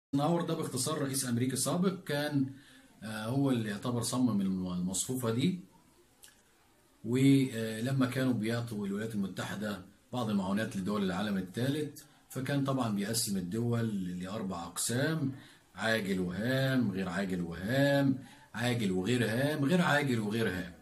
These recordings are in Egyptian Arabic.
ايزنهاور ده باختصار رئيس امريكا السابق كان آه، هو اللي يعتبر صمم المصفوفه دي ولما كانوا بيعطوا الولايات المتحده بعض المعونات لدول العالم الثالث فكان طبعا بيقسم الدول لاربع اقسام عاجل وهام غير عاجل وهام عاجل وغير هام غير عاجل وغير هام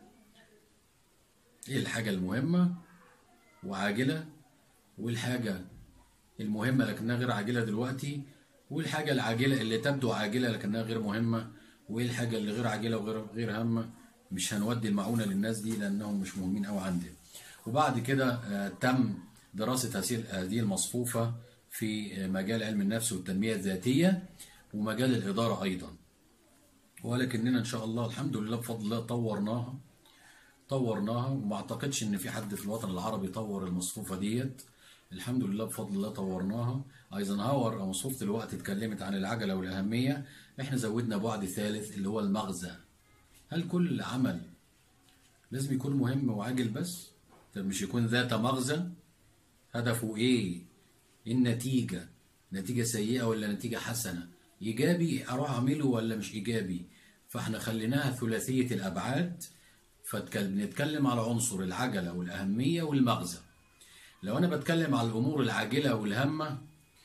ايه الحاجه المهمه وعاجله والحاجه المهمه لكنها غير عاجله دلوقتي والحاجه العاجله اللي تبدو عاجله لكنها غير مهمه وايه الحاجه اللي غير عاجله وغير غير هامه مش هنودي المعونه للناس دي لانهم مش مهمين قوي عندنا وبعد كده آه، تم دراسه هذه هذه المصفوفه في آه، مجال علم النفس والتنميه الذاتيه ومجال الاداره ايضا ولكننا ان شاء الله الحمد لله بفضل الله طورناها طورناها وما اعتقدش ان في حد في الوطن العربي طور المصفوفه ديت الحمد لله بفضل الله طورناها ايزنهاور او مصفوفه الوقت اتكلمت عن العجله والاهميه احنا زودنا بعد ثالث اللي هو المغزى هل كل عمل لازم يكون مهم وعاجل بس طب مش يكون ذات مغزى هدفه ايه إيه النتيجه نتيجه سيئه ولا نتيجه حسنه ايجابي اروح اعمله ولا مش ايجابي فاحنا خليناها ثلاثيه الابعاد فبنتكلم على عنصر العجله والاهميه والمغزى لو انا بتكلم على الامور العاجله والهامه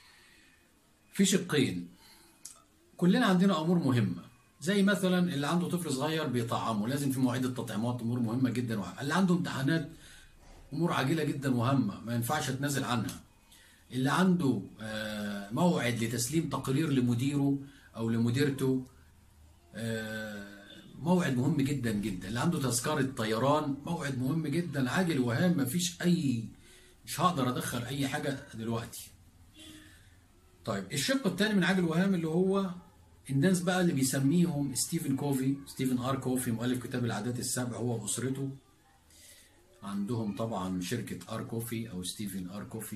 في شقين كلنا عندنا امور مهمه زي مثلا اللي عنده طفل صغير بيطعمه لازم في مواعيد التطعيمات امور مهمه جدا وه- اللي عنده امتحانات امور عاجله جدا وهامه ما ينفعش اتنازل عنها اللي عنده آه، موعد لتسليم تقرير لمديره او لمديرته آه، موعد مهم جدا جدا اللي عنده تذكرة طيران موعد مهم جدا عاجل وهام مفيش اي مش هقدر ادخل اي حاجة دلوقتي طيب الشق الثاني من عاجل وهام اللي هو الناس بقى اللي بيسميهم ستيفن كوفي ستيفن ار كوفي مؤلف كتاب العادات السبع هو واسرته عندهم طبعا شركة ار كوفي او ستيفن ار كوفي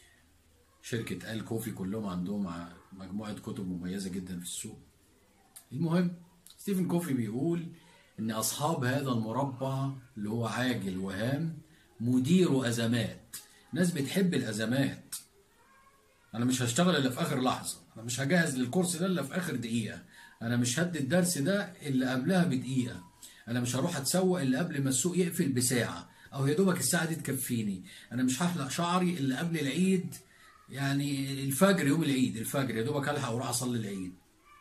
شركة ال كوفي كلهم عندهم ع- مجموعة كتب مميزة جدا في السوق المهم ستيفن كوفي بيقول ان اصحاب هذا المربع اللي هو عاجل وهام مدير ازمات ناس بتحب الازمات انا مش هشتغل الا في اخر لحظه انا مش هجهز للكورس ده الا في اخر دقيقه انا مش هدي الدرس ده الا قبلها بدقيقه انا مش هروح اتسوق الا قبل ما السوق يقفل بساعه او يا دوبك الساعه دي تكفيني انا مش هحلق شعري الا قبل العيد يعني الفجر يوم العيد الفجر يا دوبك الحق واروح اصلي العيد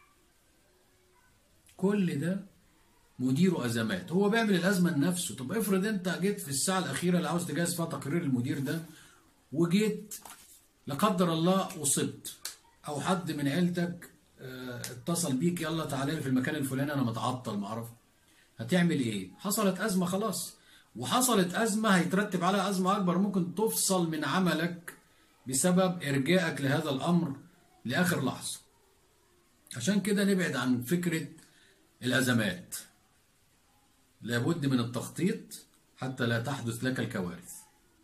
كل ده مدير ازمات هو بيعمل الازمه لنفسه طب افرض انت جيت في الساعه الاخيره اللي عاوز تجهز فيها تقرير المدير ده وجيت لا قدر الله اصبت او حد من عيلتك آه، اتصل بيك يلا تعالى لي في المكان الفلاني انا متعطل معرف هتعمل ايه حصلت ازمه خلاص وحصلت ازمه هيترتب عليها ازمه اكبر ممكن تفصل من عملك بسبب ارجائك لهذا الامر لاخر لحظه عشان كده نبعد عن فكره الازمات لابد من التخطيط حتى لا تحدث لك الكوارث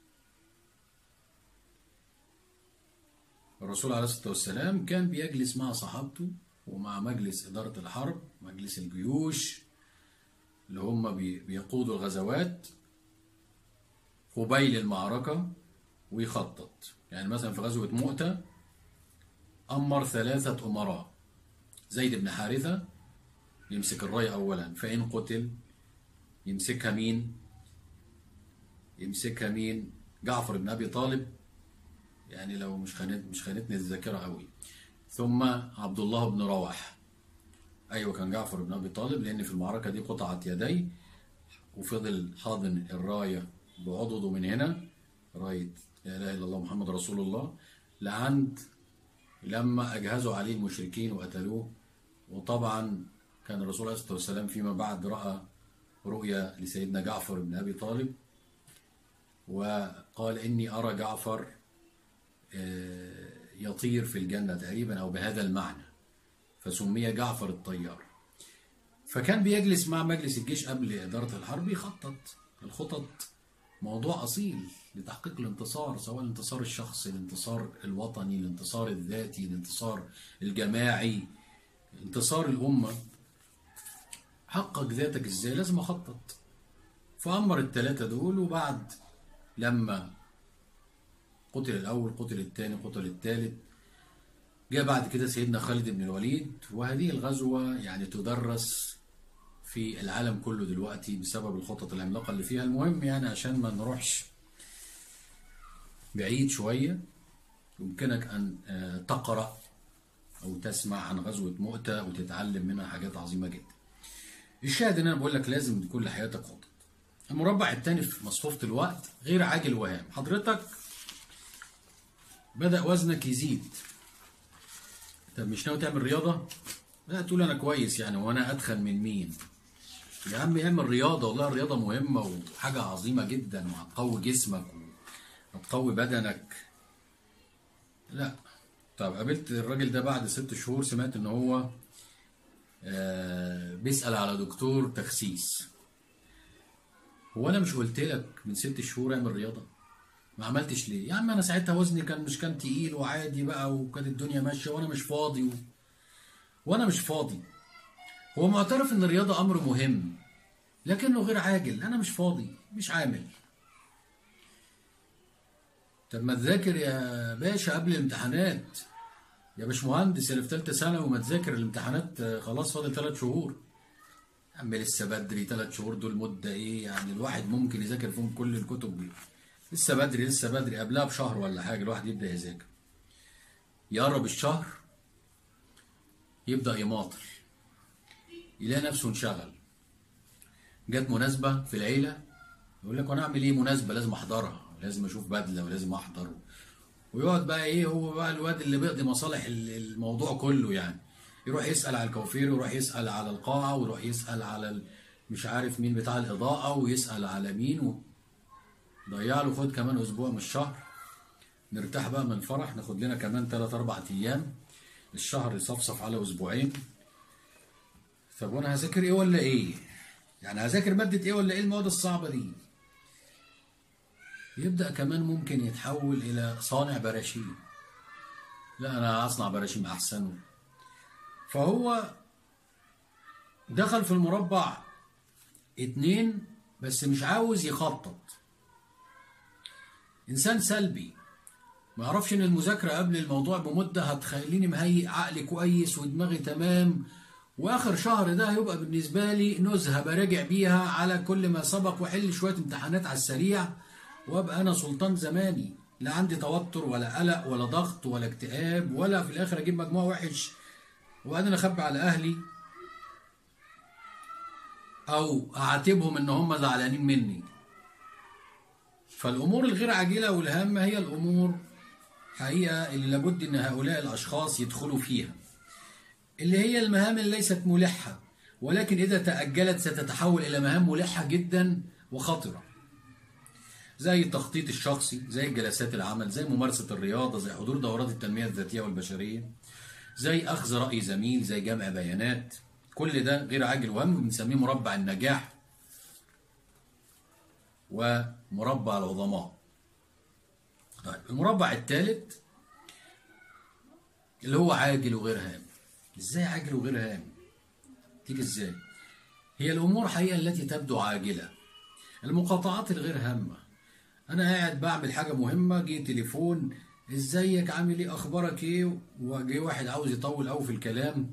الرسول عليه الصلاة والسلام كان بيجلس مع صحابته ومع مجلس إدارة الحرب مجلس الجيوش اللي هم بي- بيقودوا الغزوات قبيل المعركة ويخطط يعني مثلا في غزوة مؤتة أمر ثلاثة أمراء زيد بن حارثة يمسك الراية أولا فإن قتل يمسكها مين يمسكها مين جعفر بن أبي طالب يعني لو مش خانت مش خانتني الذاكره قوي ثم عبد الله بن رواح ايوه كان جعفر بن ابي طالب لان في المعركه دي قطعت يديه وفضل حاضن الرايه بعضده من هنا رايه لا اله الا الله محمد رسول الله لعند لما اجهزوا عليه المشركين وقتلوه وطبعا كان الرسول عليه الصلاه والسلام فيما بعد راى رؤيا لسيدنا جعفر بن ابي طالب وقال اني ارى جعفر يطير في الجنة تقريبا أو بهذا المعنى فسمي جعفر الطيار فكان بيجلس مع مجلس الجيش قبل إدارة الحرب يخطط الخطط موضوع أصيل لتحقيق الانتصار سواء الانتصار الشخصي الانتصار الوطني الانتصار الذاتي الانتصار الجماعي انتصار الأمة حقق ذاتك ازاي لازم أخطط فأمر الثلاثة دول وبعد لما قتل الأول قتل الثاني قتل الثالث جاء بعد كده سيدنا خالد بن الوليد وهذه الغزوة يعني تدرس في العالم كله دلوقتي بسبب الخطط العملاقة اللي فيها المهم يعني عشان ما نروحش بعيد شوية يمكنك أن آه، تقرأ أو تسمع عن غزوة مؤتة وتتعلم منها حاجات عظيمة جدا الشاهد ان انا بقول لك لازم تكون لحياتك خطط المربع الثاني في مصفوفة الوقت غير عاجل وهام حضرتك بدأ وزنك يزيد طب مش ناوي تعمل رياضة؟ لا تقول أنا كويس يعني وأنا أدخل من مين؟ يا عم اعمل رياضة والله الرياضة مهمة وحاجة عظيمة جدا وهتقوي جسمك وهتقوي بدنك لا طب قابلت الراجل ده بعد ست شهور سمعت ان هو آه، بيسأل على دكتور تخسيس هو انا مش قلت لك من ست شهور اعمل رياضة ما عملتش ليه يا عم انا ساعتها وزني كان مش كان تقيل وعادي بقى وكانت الدنيا ماشية وانا مش فاضي و... وانا مش فاضي هو معترف ان الرياضة امر مهم لكنه غير عاجل انا مش فاضي مش عامل طب ما تذاكر يا باشا قبل الامتحانات يا باشمهندس اللي في ثالثه ثانوي وما تذاكر الامتحانات آه، خلاص فاضل ثلاث شهور يا عم لسه بدري ثلاث شهور دول مده ايه يعني الواحد ممكن يذاكر فيهم كل الكتب دي لسه بدري لسه بدري قبلها بشهر ولا حاجه الواحد يبدا يذاكر يقرب الشهر يبدا يماطل يلاقي نفسه انشغل جت مناسبه في العيله يقول لك وانا اعمل ايه مناسبه لازم احضرها لازم اشوف بدله ولازم احضر ويقعد بقى ايه هو بقى الواد اللي بيقضي مصالح ال- الموضوع كله يعني يروح يسال على الكوافير ويروح يسال على القاعه ويروح يسال على ال- مش عارف مين بتاع الاضاءه ويسال على مين و... ضيع له خد كمان اسبوع من الشهر نرتاح بقى من الفرح ناخد لنا كمان 3 4 ايام الشهر يصفصف على اسبوعين طب وانا هذاكر ايه ولا ايه يعني هذاكر ماده ايه ولا ايه المواد الصعبه دي يبدأ كمان ممكن يتحول إلى صانع براشيم لا أنا أصنع براشيم أحسن فهو دخل في المربع اتنين بس مش عاوز يخطط إنسان سلبي ما يعرفش إن المذاكرة قبل الموضوع بمدة هتخليني مهيئ عقلي كويس ودماغي تمام وآخر شهر ده هيبقى بالنسبة لي نزهة براجع بيها على كل ما سبق وأحل شوية امتحانات على السريع وابقى انا سلطان زماني لا عندي توتر ولا قلق ولا ضغط ولا اكتئاب ولا في الاخر اجيب مجموع وحش وبعدين اخبي على اهلي او اعاتبهم ان هم زعلانين مني فالامور الغير عاجله والهامه هي الامور حقيقه اللي لابد ان هؤلاء الاشخاص يدخلوا فيها اللي هي المهام اللي ليست ملحه ولكن اذا تاجلت ستتحول الى مهام ملحه جدا وخطره زي التخطيط الشخصي زي جلسات العمل زي ممارسة الرياضة زي حضور دورات التنمية الذاتية والبشرية زي أخذ رأي زميل زي جمع بيانات كل ده غير عاجل وهم بنسميه مربع النجاح ومربع العظماء طيب المربع الثالث اللي هو عاجل وغير هام ازاي عاجل وغير هام تيجي ازاي هي الامور حقيقه التي تبدو عاجله المقاطعات الغير هامه انا قاعد بعمل حاجه مهمه جه تليفون ازيك عامل ايه اخبارك ايه وجه واحد عاوز يطول قوي في الكلام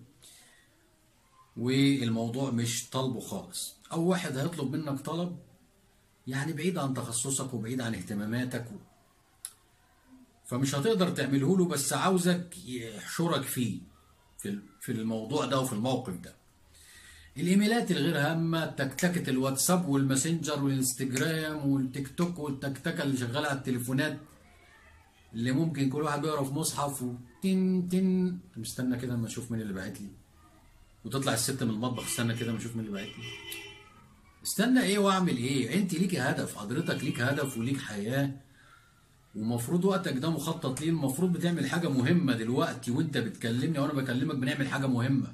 والموضوع مش طالبه خالص او واحد هيطلب منك طلب يعني بعيد عن تخصصك وبعيد عن اهتماماتك و... فمش هتقدر تعمله له بس عاوزك يحشرك فيه في في الموضوع ده وفي الموقف ده الايميلات الغير هامه تكتكه الواتساب والماسنجر والانستجرام والتيك توك والتكتكه اللي شغاله على التليفونات اللي ممكن كل واحد بيقرا في مصحف وتن تن مستنى كده اما اشوف مين اللي باعت لي وتطلع الست من المطبخ استنى كده اما اشوف مين اللي باعت لي استنى ايه واعمل ايه انت ليك هدف حضرتك ليك هدف وليك حياه ومفروض وقتك ده مخطط ليه المفروض بتعمل حاجه مهمه دلوقتي وانت بتكلمني وانا بكلمك بنعمل حاجه مهمه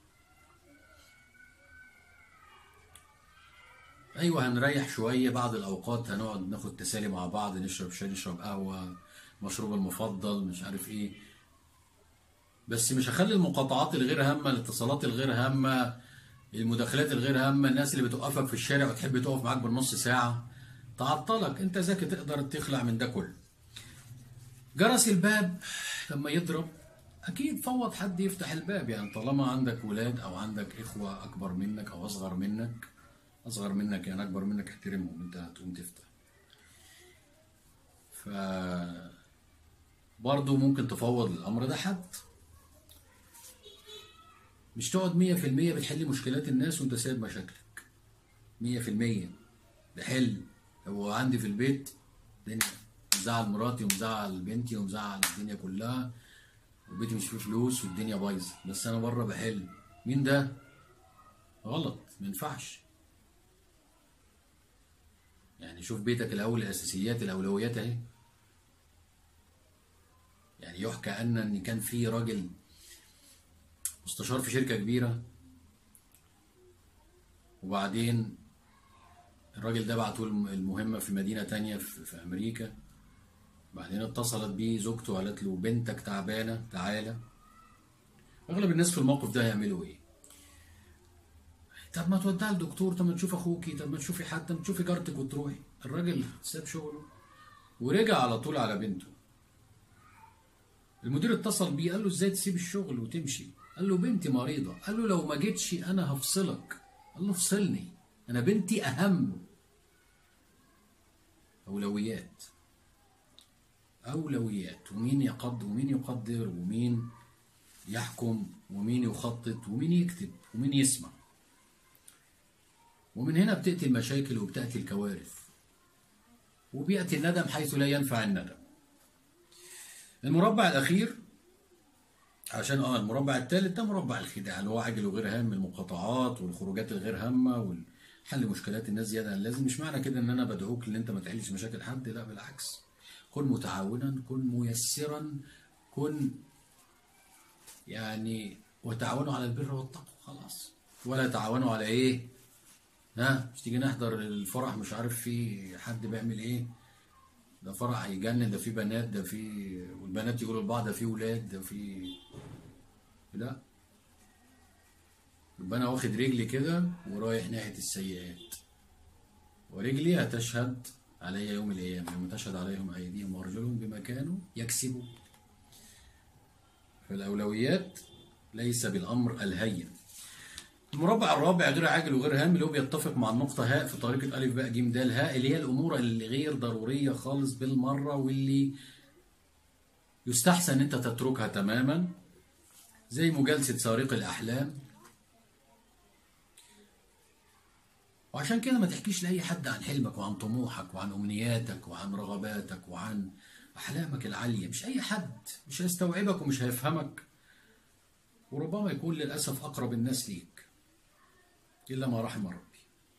ايوه هنريح شويه بعض الاوقات هنقعد ناخد تسالي مع بعض نشرب شاي نشرب قهوه مشروب المفضل مش عارف ايه بس مش هخلي المقاطعات الغير هامه الاتصالات الغير هامه المداخلات الغير هامه الناس اللي بتوقفك في الشارع وتحب تقف معاك بالنص ساعه تعطلك انت ذكي تقدر تخلع من ده كله جرس الباب لما يضرب اكيد فوض حد يفتح الباب يعني طالما عندك ولاد او عندك اخوه اكبر منك او اصغر منك اصغر منك يعني اكبر منك احترمهم انت هتقوم تفتح ف برضه ممكن تفوض الامر ده حد مش تقعد مية في المية بتحل مشكلات الناس وانت سايب مشاكلك مية في المية بحل هو عندي في البيت الدنيا مزعل مراتي ومزعل بنتي ومزعل الدنيا كلها وبيتي مش فيه فلوس والدنيا بايظه بس انا بره بحل مين ده غلط ما ينفعش يعني شوف بيتك الاول الاساسيات الاولويات اهي يعني يحكى ان ان كان في راجل مستشار في شركه كبيره وبعدين الراجل ده بعتوا له المهمه في مدينه تانية في في امريكا بعدين اتصلت بيه زوجته وقالت له بنتك تعبانه تعالى اغلب الناس في الموقف ده هيعملوا ايه طب ما توديها لدكتور طب ما تشوف اخوكي طب ما تشوفي حد طب ما تشوفي جارتك وتروحي الراجل ساب شغله ورجع على طول على بنته المدير اتصل بيه قال له ازاي تسيب الشغل وتمشي قال له بنتي مريضة قال له لو ما جيتش انا هفصلك قال له افصلني انا بنتي اهم اولويات اولويات ومين يقدر ومين يقدر ومين يحكم ومين يخطط ومين يكتب ومين يسمع ومن هنا بتأتي المشاكل وبتأتي الكوارث وبيأتي الندم حيث لا ينفع الندم المربع الأخير عشان اه المربع الثالث ده مربع الخداع اللي هو عاجل وغير هام المقاطعات والخروجات الغير هامة وحل مشكلات الناس زيادة عن اللازم مش معنى كده ان انا بدعوك ان انت ما تحلش مشاكل حد لا بالعكس كن متعاونا كن ميسرا كن يعني وتعاونوا على البر والتقوى خلاص ولا تعاونوا على ايه ها مش تيجي نحضر الفرح مش عارف في حد بيعمل ايه ده فرح هيجنن ده في بنات ده في والبنات يقولوا لبعض ده في ولاد ده في لا يبقى انا واخد رجلي كده ورايح ناحيه السيئات ورجلي هتشهد علي يوم الايام يوم تشهد عليهم ايديهم وارجلهم بما كانوا يكسبون فالاولويات ليس بالامر الهين المربع الرابع غير عاجل وغير هام اللي هو بيتفق مع النقطة هاء في طريقة ألف باء جيم دال هاء اللي هي الأمور اللي غير ضرورية خالص بالمرة واللي يستحسن أنت تتركها تماما زي مجالسة سارق الأحلام وعشان كده ما تحكيش لأي حد عن حلمك وعن طموحك وعن أمنياتك وعن رغباتك وعن أحلامك العالية مش أي حد مش هيستوعبك ومش هيفهمك وربما يكون للأسف أقرب الناس ليك إلا ما رحم ربي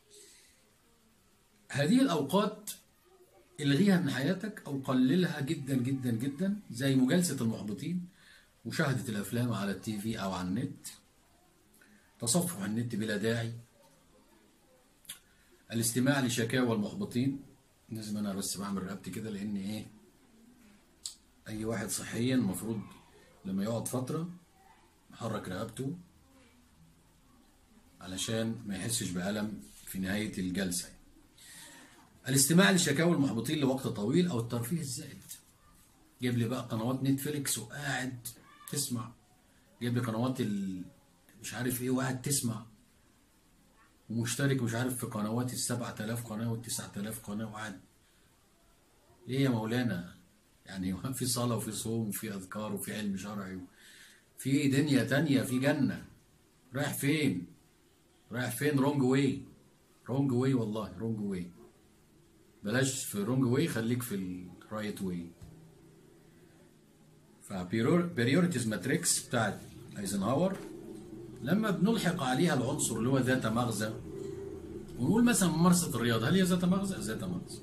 هذه الأوقات الغيها من حياتك أو قللها جدا جدا جدا زي مجالسة المحبطين مشاهدة الأفلام على التي في أو على النت تصفح النت بلا داعي الاستماع لشكاوى المحبطين لازم أنا بس بعمل رقبتي كده لأن إيه أي واحد صحيا المفروض لما يقعد فترة يحرك رقبته علشان ما يحسش بألم في نهاية الجلسة الاستماع لشكاوى المحبطين لوقت طويل أو الترفيه الزائد جيب لي بقى قنوات نتفليكس وقاعد تسمع جيب لي قنوات ال... مش عارف ايه وقاعد تسمع ومشترك مش عارف في قنوات السبعة آلاف قناة والتسعة آلاف قناة وقاعد ليه يا مولانا يعني في صلاة وفي صوم وفي أذكار وفي علم شرعي في دنيا تانية في جنة رايح فين رايح فين رونج واي رونج واي والله رونج واي بلاش في رونج واي خليك في الرايت واي فبريوريتيز ماتريكس بتاعت ايزنهاور لما بنلحق عليها العنصر اللي هو ذات مغزى ونقول مثلا ممارسة الرياضة هل هي ذات مغزى؟ ذات مغزى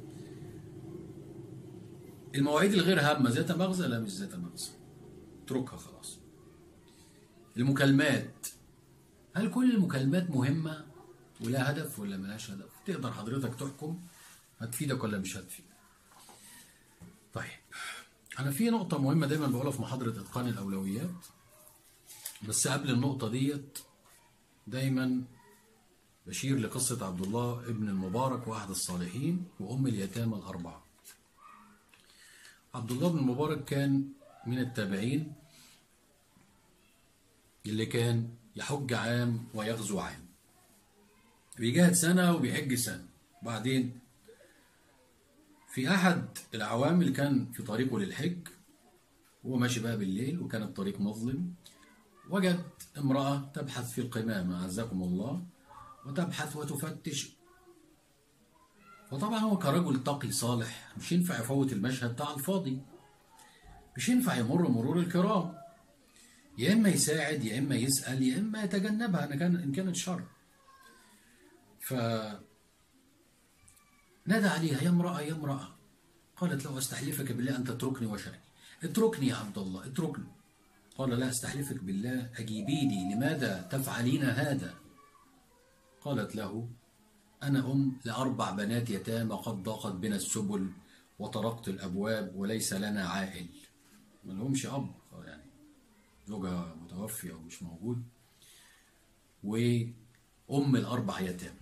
المواعيد الغير هامة ذات مغزى؟ لا مش ذات مغزى اتركها خلاص المكالمات هل كل المكالمات مهمة ولا هدف ولا ملهاش هدف تقدر حضرتك تحكم هتفيدك ولا مش هتفيدك طيب أنا في نقطة مهمة دايما بقولها في محاضرة إتقان الأولويات بس قبل النقطة ديت دايما بشير لقصة عبد الله ابن المبارك وأحد الصالحين وأم اليتامى الأربعة عبد الله بن المبارك كان من التابعين اللي كان يحج عام ويغزو عام بيجاهد سنة وبيحج سنة بعدين في أحد الأعوام اللي كان في طريقه للحج هو ماشي بقى بالليل وكان الطريق مظلم وجد امرأة تبحث في القمامة أعزكم الله وتبحث وتفتش وطبعا هو كرجل تقي صالح مش ينفع يفوت المشهد بتاع الفاضي مش ينفع يمر مرور الكرام يا إما يساعد يا إما يسأل يا إما يتجنبها إن كان إن كانت شر ف نادى عليها يا امرأة يا امرأة قالت له أستحلفك بالله أن تتركني وشأني اتركني يا عبد الله اتركني قال لا أستحلفك بالله أجيبيني لماذا تفعلين هذا قالت له أنا أم لأربع بنات يتامى قد ضاقت بنا السبل وطرقت الأبواب وليس لنا عائل ما لهمش أب يعني زوجها متوفي أو مش موجود وأم الأربع يتامى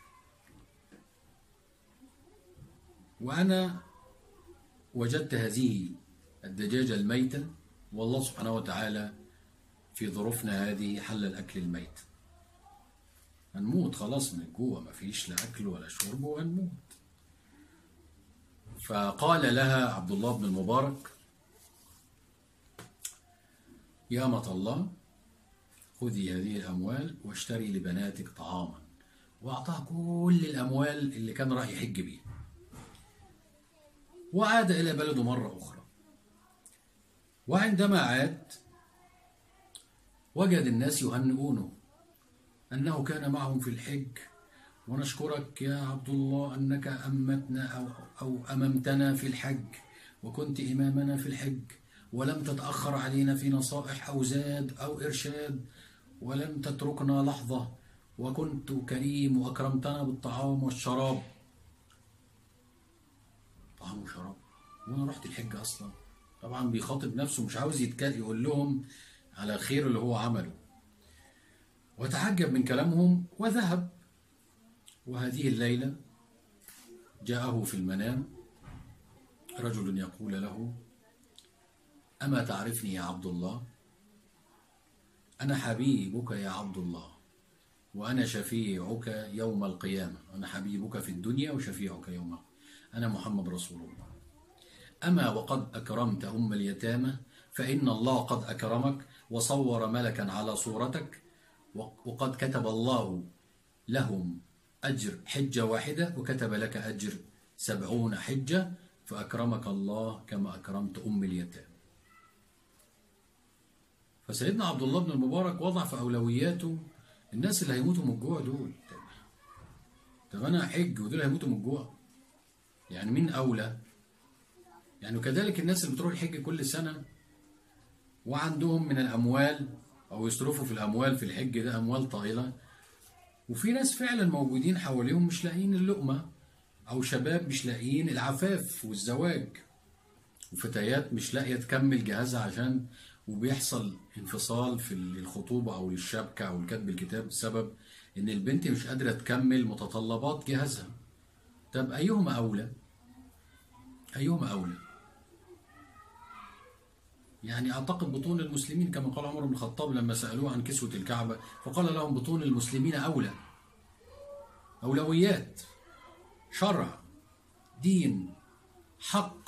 وأنا وجدت هذه الدجاجة الميتة والله سبحانه وتعالى في ظروفنا هذه حل الأكل الميت هنموت خلاص من جوه مفيش لا أكل ولا شرب وهنموت فقال لها عبد الله بن المبارك يا أمة الله خذي هذه الأموال واشتري لبناتك طعاما وأعطاها كل الأموال اللي كان راح يحج بيها وعاد إلى بلده مرة أخرى وعندما عاد وجد الناس يهنئونه أنه كان معهم في الحج ونشكرك يا عبد الله أنك أمتنا أو, أو أممتنا في الحج وكنت إمامنا في الحج ولم تتأخر علينا في نصائح أو زاد أو إرشاد ولم تتركنا لحظة وكنت كريم وأكرمتنا بالطعام والشراب طعام وشراب وأنا رحت الحج أصلا طبعا بيخاطب نفسه مش عاوز يتكلم يقول لهم على الخير اللي هو عمله وتعجب من كلامهم وذهب وهذه الليلة جاءه في المنام رجل يقول له أما تعرفني يا عبد الله أنا حبيبك يا عبد الله وأنا شفيعك يوم القيامة أنا حبيبك في الدنيا وشفيعك يوم القيامة أنا محمد رسول الله أما وقد أكرمت أم اليتامى فإن الله قد أكرمك وصور ملكا على صورتك وقد كتب الله لهم أجر حجة واحدة وكتب لك أجر سبعون حجة فأكرمك الله كما أكرمت أم اليتامى فسيدنا عبد الله بن المبارك وضع في أولوياته الناس اللي هيموتوا من الجوع دول طب أنا حج ودول هيموتوا من الجوع يعني مين أولى يعني وكذلك الناس اللي بتروح الحج كل سنة وعندهم من الأموال أو يصرفوا في الأموال في الحج ده أموال طائلة وفي ناس فعلا موجودين حواليهم مش لاقيين اللقمة أو شباب مش لاقيين العفاف والزواج وفتيات مش لاقية تكمل جهازها عشان وبيحصل انفصال في الخطوبة أو الشبكة أو الكتب الكتاب بسبب إن البنت مش قادرة تكمل متطلبات جهازها طب أيهما أولى؟ أيهما أولى؟ يعني أعتقد بطون المسلمين كما قال عمر بن الخطاب لما سألوه عن كسوة الكعبة فقال لهم بطون المسلمين أولى أولويات شرع دين حق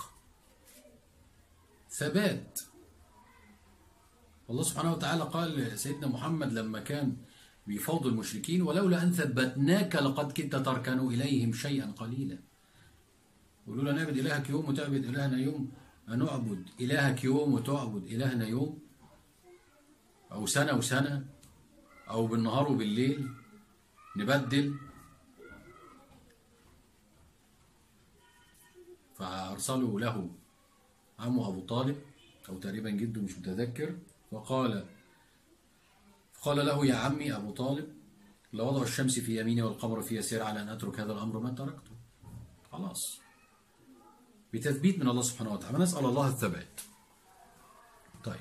ثبات الله سبحانه وتعالى قال لسيدنا محمد لما كان بيفاوض المشركين ولولا أن ثبتناك لقد كنت تركن إليهم شيئا قليلا قولوا له نعبد إلهك يوم وتعبد إلهنا يوم نعبد إلهك يوم وتعبد إلهنا يوم أو سنة وسنة أو بالنهار وبالليل نبدل فأرسلوا له عمه أبو طالب أو تقريبا جده مش متذكر وقال قال له يا عمي أبو طالب لوضع الشمس في يميني والقمر في يسير على أن أترك هذا الأمر ما تركته خلاص بتثبيت من الله سبحانه وتعالى نسأل الله الثبات طيب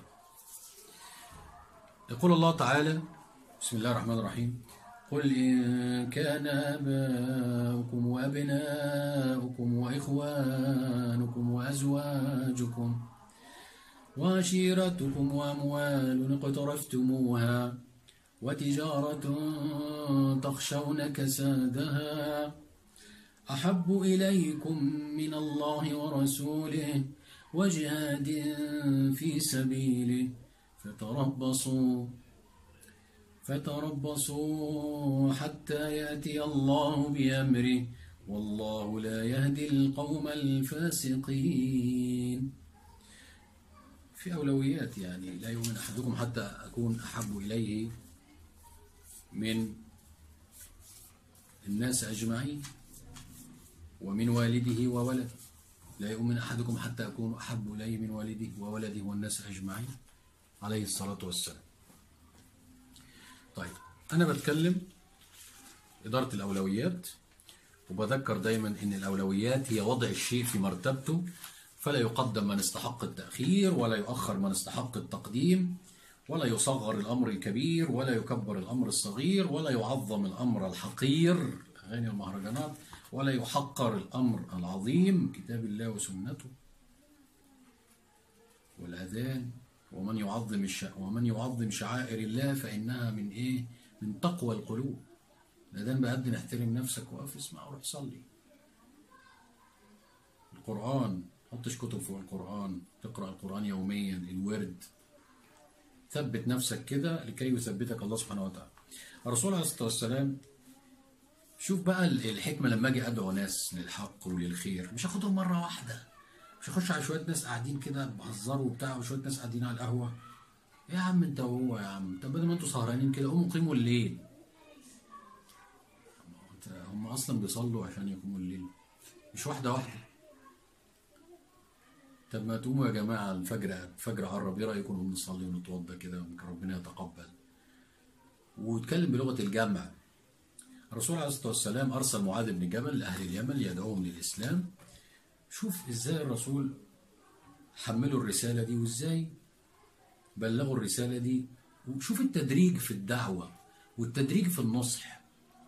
يقول الله تعالى بسم الله الرحمن الرحيم قل إن كان آباؤكم وأبناؤكم وإخوانكم وأزواجكم وعشيرتكم وأموال اقترفتموها وتجارة تخشون كسادها أحب إليكم من الله ورسوله وجهاد في سبيله فتربصوا فتربصوا حتى يأتي الله بأمره والله لا يهدي القوم الفاسقين في أولويات يعني لا يؤمن أحدكم حتى أكون أحب إليه من الناس أجمعين ومن والده وولده لا يؤمن أحدكم حتى أكون أحب إليه من والده وولده والناس أجمعين عليه الصلاة والسلام طيب أنا بتكلم إدارة الأولويات وبذكر دايما أن الأولويات هي وضع الشيء في مرتبته فلا يقدم من استحق التأخير ولا يؤخر من استحق التقديم ولا يصغر الأمر الكبير ولا يكبر الأمر الصغير ولا يعظم الأمر الحقير أغاني المهرجانات ولا يحقر الأمر العظيم كتاب الله وسنته والأذان ومن يعظم الش... ومن يعظم شعائر الله فإنها من إيه؟ من تقوى القلوب الأذان بأذن احترم نفسك وقف اسمع وروح صلي القرآن حطش كتب فوق القرآن تقرأ القرآن يوميا الورد ثبت نفسك كده لكي يثبتك الله سبحانه وتعالى الرسول عليه الصلاة والسلام شوف بقى الحكمة لما أجي أدعو ناس للحق وللخير مش هاخدهم مرة واحدة مش هخش على شوية ناس قاعدين كده بهزروا وبتاع وشوية ناس قاعدين على القهوة يا عم انت وهو يا عم طب بدل ما انتوا سهرانين كده قوموا قيموا الليل هم اصلا بيصلوا عشان يقوموا الليل مش واحده واحده طب ما تقوموا يا جماعه الفجر الفجر قرب ايه رايكم نقوم نصلي ونتوضى كده ويمكن ربنا يتقبل واتكلم بلغه الجمع الرسول عليه الصلاه والسلام ارسل معاذ بن جبل لاهل اليمن يدعوهم للاسلام شوف ازاي الرسول حملوا الرساله دي وازاي بلغوا الرساله دي وشوف التدريج في الدعوه والتدريج في النصح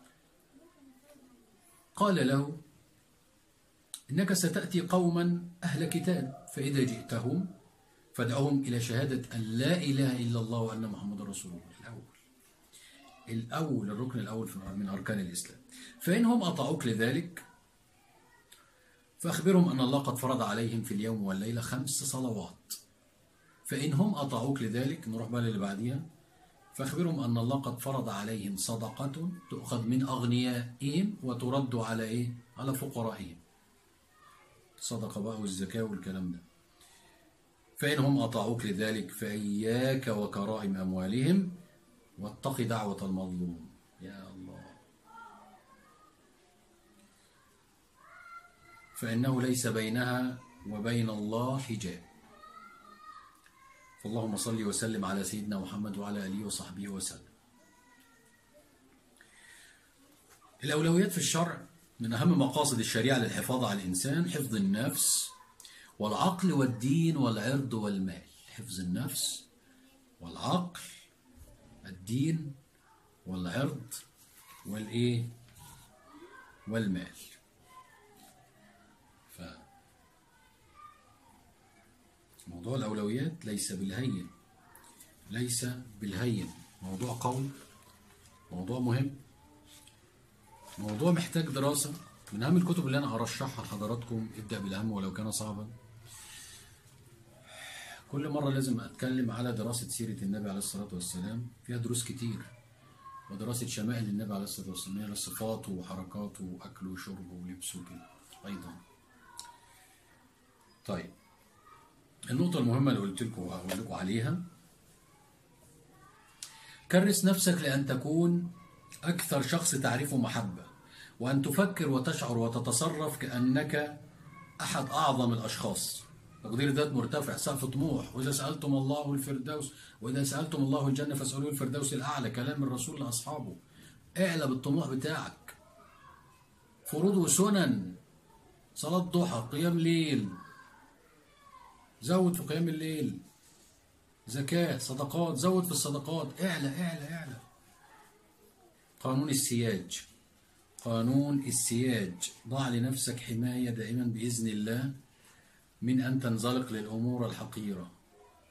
قال له إنك ستأتي قوما أهل كتاب فإذا جئتهم فادعهم إلى شهادة أن لا إله إلا الله وأن محمد رسول الله الأول الأول الركن الأول من أركان الإسلام فإنهم أطاعوك لذلك فأخبرهم أن الله قد فرض عليهم في اليوم والليلة خمس صلوات فإنهم أطاعوك لذلك نروح بقى اللي بعديها فأخبرهم أن الله قد فرض عليهم صدقة تؤخذ من أغنيائهم وترد على إيه؟ على فقرائهم صدقة بقى والزكاة والكلام ده فإنهم أطاعوك لذلك فإياك وكرائم أموالهم واتق دعوة المظلوم يا الله فإنه ليس بينها وبين الله حجاب فاللهم صل وسلم على سيدنا محمد وعلى آله وصحبه وسلم الأولويات في الشرع من أهم مقاصد الشريعة للحفاظ على الإنسان حفظ النفس والعقل والدين والعرض والمال حفظ النفس والعقل الدين والعرض والإيه والمال ف موضوع الأولويات ليس بالهين ليس بالهين موضوع قوي موضوع مهم موضوع محتاج دراسة من أهم الكتب اللي أنا أرشحها لحضراتكم ابدأ بالأهم ولو كان صعبا كل مرة لازم أتكلم على دراسة سيرة النبي عليه الصلاة والسلام فيها دروس كتير ودراسة شمائل النبي عليه الصلاة والسلام على صفاته وحركاته وأكله وشربه ولبسه كده أيضا طيب النقطة المهمة اللي قلت لكم هقول لكم عليها كرس نفسك لأن تكون أكثر شخص تعرفه محبة وأن تفكر وتشعر وتتصرف كأنك أحد أعظم الأشخاص تقدير ذات مرتفع سقف طموح وإذا سألتم الله الفردوس وإذا سألتم الله الجنة فاسألوه الفردوس الأعلى كلام الرسول لأصحابه اعلى بالطموح بتاعك فروض وسنن صلاة ضحى قيام ليل زود في قيام الليل زكاة صدقات زود في الصدقات اعلى اعلى اعلى قانون السياج قانون السياج ضع لنفسك حماية دائما بإذن الله من أن تنزلق للأمور الحقيرة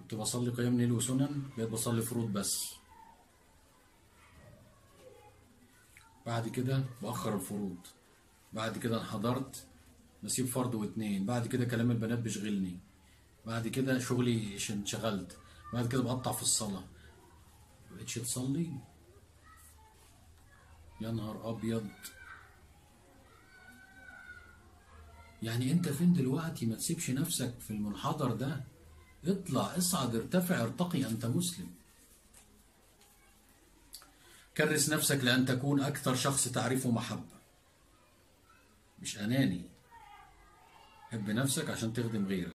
كنت بصلي قيام ليل وسنن بقيت بصلي فروض بس بعد كده بأخر الفروض بعد كده انحضرت بسيب فرض واتنين بعد كده كلام البنات بيشغلني بعد كده شغلي ش- انشغلت بعد كده بقطع في الصلاة مبقتش تصلي يا نهار أبيض يعني انت فين دلوقتي ما تسيبش نفسك في المنحدر ده اطلع اصعد ارتفع ارتقي انت مسلم كرس نفسك لأن تكون أكثر شخص تعرفه محبة مش أناني حب نفسك عشان تخدم غيرك